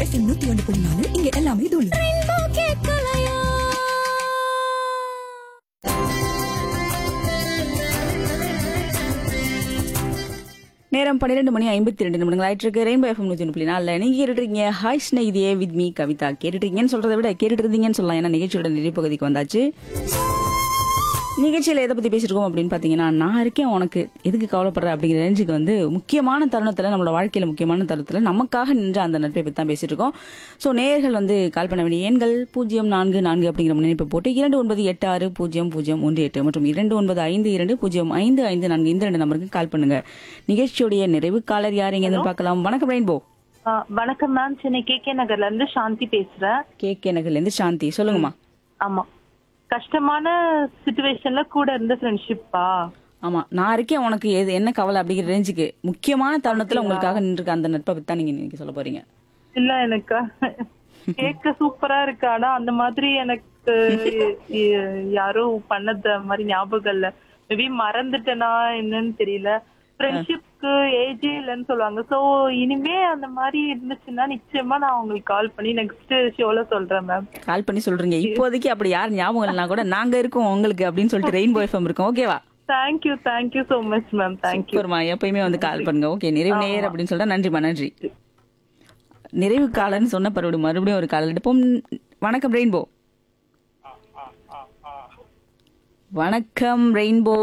FM நூத்தி ஒன்று புள்ளி நாலு இங்க எல்லாமே தூளு நேரம் பன்னிரெண்டு மணி ஐம்பத்தி ரெண்டு நிமிடங்கள் ஆயிட்டு இருக்கு ரெயின்போ எஃப்எம் நூத்தி ஒன்று புள்ளி நாலில் நீங்க கேட்டுட்டு இருக்கீங்க ஹாய் ஸ்நேகிதியே வித் மீ கவிதா கேட்டுட்டு இருக்கீங்கன்னு சொல்றதை விட கேட்டுட்டு இருந்தீங்கன்னு சொல்லலாம் ஏன்னா நிகழ்ச்சியோட நிறைவு பகுதிக்கு வந்தாச்சு நிகழ்ச்சியில் எதை பற்றி பேசியிருக்கோம் அப்படின்னு பார்த்தீங்கன்னா நான் இருக்கேன் உனக்கு எதுக்கு கவலைப்படுற அப்படிங்கிற ரேஞ்சுக்கு வந்து முக்கியமான தருணத்தில் நம்மளோட வாழ்க்கையில் முக்கியமான தருணத்தில் நமக்காக நின்ற அந்த நட்பை பற்றி தான் பேசிட்டு இருக்கோம் ஸோ நேயர்கள் வந்து கால் பண்ண வேண்டிய எண்கள் பூஜ்ஜியம் நான்கு நான்கு அப்படிங்கிற முன்னிணைப்பை போட்டு இரண்டு ஒன்பது எட்டு ஆறு பூஜ்ஜியம் பூஜ்ஜியம் ஒன்று எட்டு மற்றும் இரண்டு ஒன்பது ஐந்து இரண்டு பூஜ்ஜியம் ஐந்து ஐந்து நான்கு இந்த ரெண்டு நம்பருக்கு கால் பண்ணுங்க நிகழ்ச்சியுடைய நிறைவு காலர் யார் எங்க பார்க்கலாம் வணக்கம் ரெயின்போ ஆ, வணக்கம் மேம் சென்னை கே கே நகர்ல இருந்து சாந்தி பேசுறேன் கே கே நகர்லேருந்து சாந்தி சொல்லுங்கம்மா ஆமா கஷ்டமான சுச்சுவேஷன்ல கூட இருந்த ஃப்ரெண்ட்ஷிப்பா ஆமா நான் இருக்கேன் உனக்கு எது என்ன கவலை அப்படிங்கிற ரேஞ்சுக்கு முக்கியமான தருணத்துல உங்களுக்காக நின்றுருக்க அந்த நட்பை பத்தி தான் நீங்க இன்னைக்கு சொல்ல போறீங்க இல்ல எனக்கு கேட்க சூப்பரா இருக்கு ஆனா அந்த மாதிரி எனக்கு இ- யாரோ பண்ணத மாதிரி ஞாபகம் இல்ல மேபி மறந்துட்டேனா என்னன்னு தெரியல ஃப்ரெண்ட்ஷிப்க்கு ஏஜே இல்லைன்னு சொல்லுவாங்க சோ இனிமே அந்த மாதிரி இருந்துச்சுன்னா நிச்சயமா நான் உங்களுக்கு கால் பண்ணி நெக்ஸ்ட் ஷோல சொல்றேன் மேம் கால் பண்ணி சொல்றீங்க இப்போதைக்கு அப்படி யார் ஞாபகம் இல்லைனா கூட நாங்க இருக்கோம் உங்களுக்கு அப்படின்னு சொல்லிட்டு ரெயின்போ எஃப்எம் இருக்கோம் ஓகேவா thank you thank you so much ma'am thank you சூப்பர்மா எப்பயுமே வந்து கால் பண்ணுங்க ஓகே நிறைவு நேர் அப்படின்னு சொல்லிட்டு நன்றிமா நன்றி நிறைவு காலன்னு சொன்ன பருவடி மறுபடியும் ஒரு கால் எடுப்போம் வணக்கம் ரெயின்போ வணக்கம் ரெயின்போ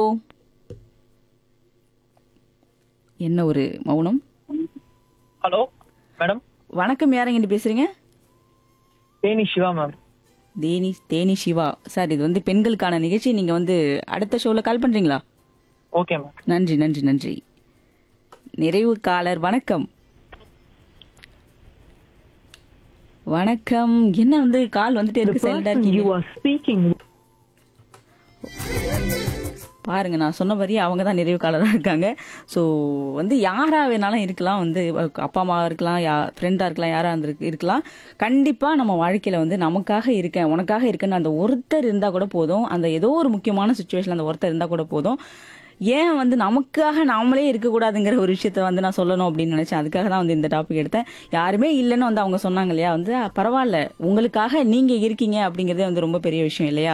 என்ன ஒரு மௌனம் ஹலோ மேடம் வணக்கம் யாருங்க பேசுறீங்க தேனி சிவா மேம் தேனி தேனி சிவா சார் இது வந்து பெண்களுக்கான நிகழ்ச்சி நீங்க வந்து அடுத்த ஷோல கால் பண்றீங்களா ஓகே மேம் நன்றி நன்றி நன்றி நிறைவு காலர் வணக்கம் வணக்கம் என்ன வந்து கால் வந்துட்டே இருக்கு சைலண்டா இருக்கீங்க பாருங்க நான் சொன்ன மாதிரி அவங்க தான் நிறைவு காலராக இருக்காங்க ஸோ வந்து யாரா வேணாலும் இருக்கலாம் வந்து அப்பா அம்மா இருக்கலாம் யா ஃப்ரெண்டாக இருக்கலாம் யாரா இருந்து இருக்கலாம் கண்டிப்பாக நம்ம வாழ்க்கையில் வந்து நமக்காக இருக்கேன் உனக்காக இருக்கேன்னு அந்த ஒருத்தர் இருந்தால் கூட போதும் அந்த ஏதோ ஒரு முக்கியமான சுச்சுவேஷன் அந்த ஒருத்தர் இருந்தால் கூட போதும் ஏன் வந்து நமக்காக நாமளே இருக்கக்கூடாதுங்கிற ஒரு விஷயத்த வந்து நான் சொல்லணும் அப்படின்னு நினைச்சேன் அதுக்காக தான் வந்து இந்த டாபிக் எடுத்தேன் யாருமே இல்லைன்னு வந்து அவங்க சொன்னாங்க இல்லையா வந்து "அஹ், பரவாயில்ல உங்களுக்காக நீங்க இருக்கீங்க அப்படிங்கிறதே வந்து ரொம்ப பெரிய விஷயம் இல்லையா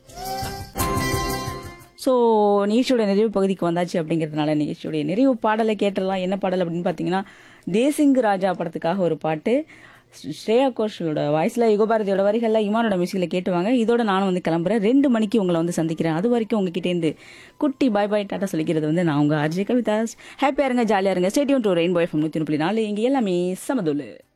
ஸோ நிகழ்ச்சியோட நிறைவு பகுதிக்கு வந்தாச்சு அப்படிங்கிறதுனால நிகழ்ச்சியோடைய நிறைவு பாடலை கேட்டலாம் என்ன பாடல் அப்படின்னு பார்த்தீங்கன்னா தேசிங்கு ராஜா படத்துக்காக ஒரு பாட்டு ஸ்ரேயா கோஷலோட வாய்ஸில் யுகபாரதியோட வரிகளில் இமானோட மியூசிக்கில் கேட்டுவாங்க இதோட நானும் வந்து கிளம்புறேன் ரெண்டு மணிக்கு உங்களை வந்து சந்திக்கிறேன் அது வரைக்கும் உங்ககிட்டேருந்து குட்டி பாய் பாய் டாட்டா சொல்லிக்கிறது வந்து நான் உங்கள் அர்ஜய் கவிதா ஹாப்பியாக இருங்க ஜாலியாக இருங்க ஸ்டேடியம் டூ ரெயின்போ எஃப்எம் நூற்றி முப்பத்தி நாலு இங்கே எல்லாமே சமதுல்லு